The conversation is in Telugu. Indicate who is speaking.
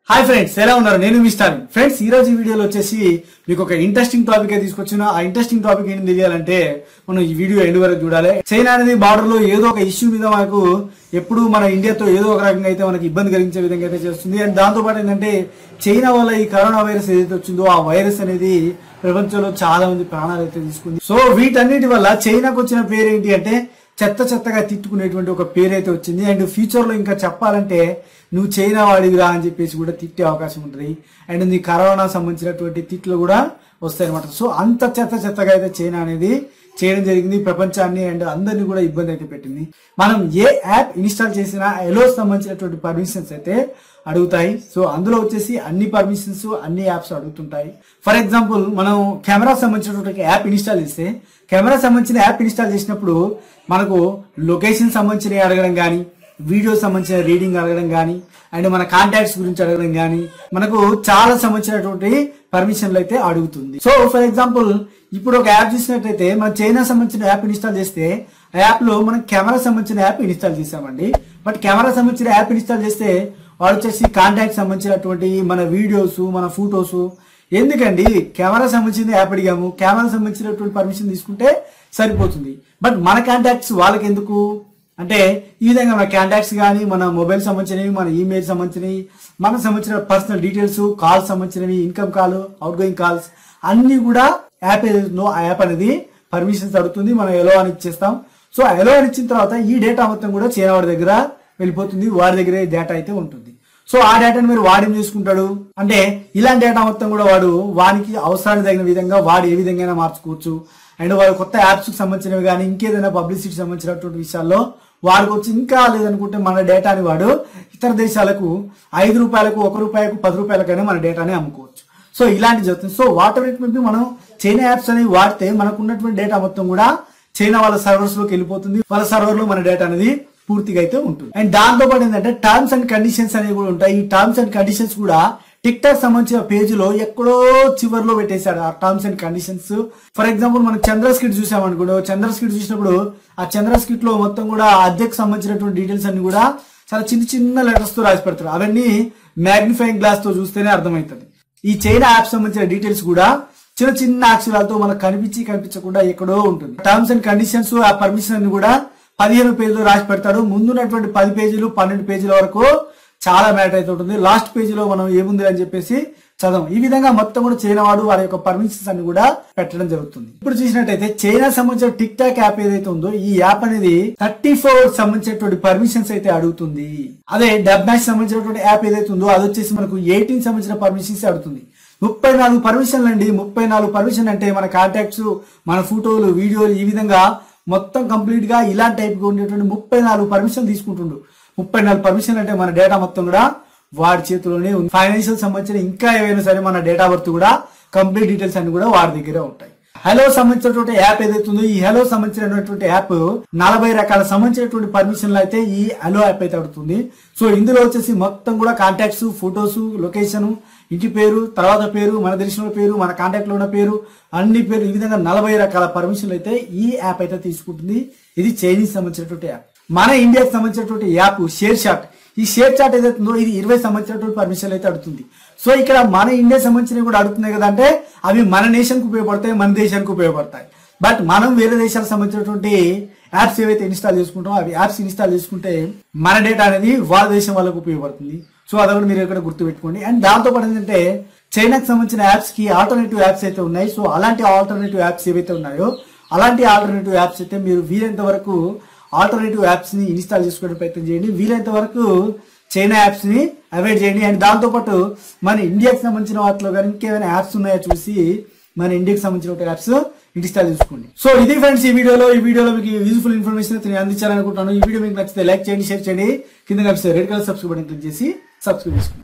Speaker 1: హాయ్ ఫ్రెండ్స్ ఎలా ఉన్నారు నేను మిస్టర్ ఫ్రెండ్స్ ఈ రోజు ఈ వీడియోలో వచ్చేసి మీకు ఒక ఇంట్రెస్టింగ్ టాపిక్ అయితే తీసుకొచ్చిన ఆ ఇంట్రెస్టింగ్ టాపిక్ ఏంటి తెలియాలంటే మనం ఈ వీడియో ఎండ్ వరకు చూడాలి చైనా అనేది బార్డర్ లో ఏదో ఒక ఇష్యూ మీద మనకు ఎప్పుడు మన ఇండియాతో ఏదో ఒక రకంగా అయితే మనకి ఇబ్బంది కలిగించే విధంగా అయితే చేస్తుంది అండ్ దాంతో పాటు ఏంటంటే చైనా వల్ల ఈ కరోనా వైరస్ ఏదైతే వచ్చిందో ఆ వైరస్ అనేది ప్రపంచంలో చాలా మంది ప్రాణాలు అయితే తీసుకుంది సో వీటన్నిటి వల్ల చైనాకు వచ్చిన పేరు ఏంటి అంటే చెత్త చెత్తగా తిట్టుకునేటువంటి ఒక పేరు అయితే వచ్చింది అండ్ ఫ్యూచర్ లో ఇంకా చెప్పాలంటే నువ్వు చైనా వాడివిరా అని చెప్పేసి కూడా తిట్టే అవకాశం ఉంటుంది అండ్ నీ కరోనా సంబంధించినటువంటి తిట్లు కూడా వస్తాయి అనమాట సో అంత చెత్త చెత్తగా అయితే చైనా అనేది చేయడం జరిగింది ప్రపంచాన్ని అండ్ అందరినీ కూడా ఇబ్బంది అయితే పెట్టింది మనం ఏ యాప్ ఇన్స్టాల్ చేసినా ఎలో సంబంధించినటువంటి పర్మిషన్స్ అయితే అడుగుతాయి సో అందులో వచ్చేసి అన్ని పర్మిషన్స్ అన్ని యాప్స్ అడుగుతుంటాయి ఫర్ ఎగ్జాంపుల్ మనం కెమెరా సంబంధించినటువంటి యాప్ ఇన్స్టాల్ చేస్తే కెమెరా సంబంధించిన యాప్ ఇన్స్టాల్ చేసినప్పుడు మనకు లొకేషన్ సంబంధించినవి అడగడం కానీ వీడియో సంబంధించిన రీడింగ్ అడగడం కానీ అండ్ మన కాంటాక్ట్స్ గురించి అడగడం కానీ మనకు చాలా సంబంధించినటువంటి పర్మిషన్లు అయితే అడుగుతుంది సో ఫర్ ఎగ్జాంపుల్ ఇప్పుడు ఒక యాప్ చూసినట్టయితే మన చైనా సంబంధించిన యాప్ ఇన్స్టాల్ చేస్తే ఆ యాప్ లో మనం కెమెరా సంబంధించిన యాప్ ఇన్స్టాల్ చేసామండి బట్ కెమెరా సంబంధించిన యాప్ ఇన్స్టాల్ చేస్తే వాడు వచ్చేసి కాంటాక్ట్ సంబంధించినటువంటి మన వీడియోస్ మన ఫొటోస్ ఎందుకండి కెమెరా సంబంధించిన యాప్ అడిగాము కెమెరా సంబంధించినటువంటి పర్మిషన్ తీసుకుంటే సరిపోతుంది బట్ మన కాంటాక్ట్స్ వాళ్ళకి ఎందుకు అంటే ఈ విధంగా మన కాంటాక్ట్స్ కానీ మన మొబైల్ సంబంధించినవి మన ఈమెయిల్ సంబంధించినవి మనకు సంబంధించిన పర్సనల్ డీటెయిల్స్ కాల్స్ సంబంధించినవి incoming call outgoing calls అన్ని కూడా యాప్ ఏదైతుందో ఆ యాప్ అనేది పర్మిషన్స్ అడుగుతుంది మనం ఎలో అని ఇచ్చేస్తాం సో ఎలో అని ఇచ్చిన తర్వాత ఈ డేటా మొత్తం కూడా చైనా వాడి దగ్గర వెళ్ళిపోతుంది వాడి దగ్గరే డేటా అయితే ఉంటుంది సో ఆ డేటాను మీరు వాడేం చేసుకుంటాడు అంటే ఇలాంటి డేటా మొత్తం కూడా వాడు వానికి అవసరానికి తగిన విధంగా వాడు ఏ విధంగా మార్చుకోవచ్చు అండ్ వాడు కొత్త యాప్స్ కి సంబంధించినవి కానీ ఇంకేదైనా పబ్లిసిటీ సంబంధించినటువంటి విషయాల్లో వాడికి వచ్చి ఇంకా లేదనుకుంటే మన డేటాని వాడు ఇతర దేశాలకు ఐదు రూపాయలకు ఒక రూపాయలకు పది రూపాయలకైనా మన డేటాని అమ్ముకోవచ్చు సో ఇలాంటి జరుగుతుంది సో వాటర్ రేట్ మనం చైనా యాప్స్ అనేవి వాడితే మనకు ఉన్నటువంటి డేటా మొత్తం కూడా చైనా వాళ్ళ సర్వర్స్ లోకి వెళ్ళిపోతుంది వాళ్ళ సర్వర్ లో మన డేటా అనేది పూర్తిగా అయితే ఉంటుంది అండ్ దాంతో పాటు ఏంటంటే టర్మ్స్ అండ్ కండిషన్స్ అనేవి కూడా ఉంటాయి ఈ టర్మ్స్ అండ్ కండిషన్స్ కూడా టిక్ టాక్ సంబంధించిన పేజ్ లో ఎక్కడో చివరిలో పెట్టేశాడు ఆ terms and conditions for example మనం చంద్ర స్కిట్ చూసామనుకోండి చంద్ర స్కిట్ చూసినప్పుడు ఆ చంద్ర స్కిట్ లో మొత్తం కూడా అద్దెకు సంబంధించినటువంటి డీటెయిల్స్ అన్ని కూడా చాలా చిన్న చిన్న లెటర్స్ తో రాసి పెడతారు అవన్నీ మ్యాగ్నిఫైయింగ్ గ్లాస్ తో చూస్తేనే అర్థమవుతుంది ఈ చైనా యాప్ సంబంధించిన డీటెయిల్స్ కూడా చిన్న చిన్న అక్షరాలతో మనకు కనిపించి కనిపించకుండా ఎక్కడో ఉంటుంది టర్మ్స్ అండ్ కండిషన్స్ ఆ పర్మిషన్ అన్ని కూడా పదిహేను పేజీలు రాసి పెడతాడు ముందున్నటువంటి పది పేజీలు పన్నెండు పేజీల వరకు చాలా మ్యాటర్ అయితే ఉంటుంది లాస్ట్ పేజీలో మనం ఏముంది అని చెప్పేసి చదవం ఈ విధంగా మొత్తం కూడా చైనా వాడు వారి యొక్క పర్మిషన్స్ అన్ని కూడా పెట్టడం జరుగుతుంది ఇప్పుడు చూసినట్టయితే చైనా సంబంధించిన టిక్ టాక్ యాప్ ఏదైతే ఉందో ఈ యాప్ అనేది థర్టీ ఫోర్ సంబంధించినటువంటి పర్మిషన్స్ అయితే అడుగుతుంది అదే డబ్ మ్యాచ్ సంబంధించినటువంటి యాప్ ఏదైతే ఉందో అది వచ్చేసి మనకు ఎయిటీన్ సంబంధించిన పర్మిషన్స్ అడుగుతుంది ముప్పై నాలుగు పర్మిషన్లు అండి ముప్పై నాలుగు పర్మిషన్ అంటే మన కాంటాక్ట్స్ మన ఫోటోలు వీడియోలు ఈ విధంగా మొత్తం కంప్లీట్ గా ఇలా టైప్ గా ఉండేటువంటి ముప్పై నాలుగు పర్మిషన్ తీసుకుంటుండు ముప్పై నాలుగు పర్మిషన్ అంటే మన డేటా మొత్తం కూడా వాడి చేతిలోనే ఉంది ఫైనాన్షియల్ సంబంధించిన ఇంకా ఏవైనా సరే మన డేటా బర్త్ కూడా కంప్లీట్ డీటెయిల్స్ అన్ని కూడా వాడి దగ్గరే ఉంటాయి హలో సంబంధించినటువంటి యాప్ ఏదైతే ఉందో ఈ హలో సంబంధించినటువంటి యాప్ నలభై రకాల సంబంధించినటువంటి పర్మిషన్లు అయితే ఈ హలో యాప్ అయితే అడుగుతుంది సో ఇందులో వచ్చేసి మొత్తం కూడా కాంటాక్ట్స్ ఫొటోస్ లొకేషన్ ఇంటి పేరు తర్వాత పేరు మన తెలిసిన పేరు మన కాంటాక్ట్ లో ఉన్న పేరు అన్ని పేరు ఈ విధంగా నలభై రకాల పర్మిషన్లు అయితే ఈ యాప్ అయితే తీసుకుంటుంది ఇది చైనీస్ సంబంధించినటువంటి యాప్ మన ఇండియాకి సంబంధించినటువంటి యాప్ షేర్ షాట్ ఈ షేర్ చాట్ ఏదైతే ఉందో ఇది ఇరవై సంబంధించినటువంటి పర్మిషన్ అయితే అడుగుతుంది సో ఇక్కడ మన ఇండియా సంబంధించినవి కూడా అడుగుతున్నాయి కదా అంటే అవి మన నేషన్కి ఉపయోగపడతాయి మన దేశానికి ఉపయోగపడతాయి బట్ మనం వేరే దేశాలకు సంబంధించినటువంటి యాప్స్ ఏవైతే ఇన్స్టాల్ చేసుకుంటామో అవి యాప్స్ ఇన్స్టాల్ చేసుకుంటే మన డేటా అనేది వాళ్ళ దేశం వాళ్ళకు ఉపయోగపడుతుంది సో అది కూడా మీరు ఇక్కడ గుర్తుపెట్టుకోండి అండ్ దాంతో పాటు ఏంటంటే చైనాకి సంబంధించిన యాప్స్ కి ఆల్టర్నేటివ్ యాప్స్ అయితే ఉన్నాయి సో అలాంటి ఆల్టర్నేటివ్ యాప్స్ ఏవైతే ఉన్నాయో అలాంటి ఆల్టర్నేటివ్ యాప్స్ అయితే మీరు వీలైనంత వరకు ఆల్టర్నేటివ్ యాప్స్ ని ఇన్స్టాల్ చేసుకోవడం ప్రయత్నం చేయండి వీలైనంత వరకు చైనా యాప్స్ ని అవాయిడ్ చేయండి అండ్ దాంతో పాటు మన ఇండియాకి సంబంధించిన వాటిలో కానీ ఇంకేమైనా యాప్స్ ఉన్నాయో చూసి మన ఇండియాకి సంబంధించిన యాప్స్ ఇన్స్టాల్ చేసుకోండి సో ఇది ఫ్రెండ్స్ ఈ వీడియోలో ఈ వీడియోలో మీకు యూజ్ఫుల్ ఇన్ఫర్మేషన్ అయితే నేను అందించాలనుకుంటున్నాను ఈ వీడియో మీకు నచ్చితే లైక్ చేయండి షేర్ చేయండి కింద కనిపిస్తే red colour subscribe button click చేసి సబ్స్క్రైబ్ చేసుకోండి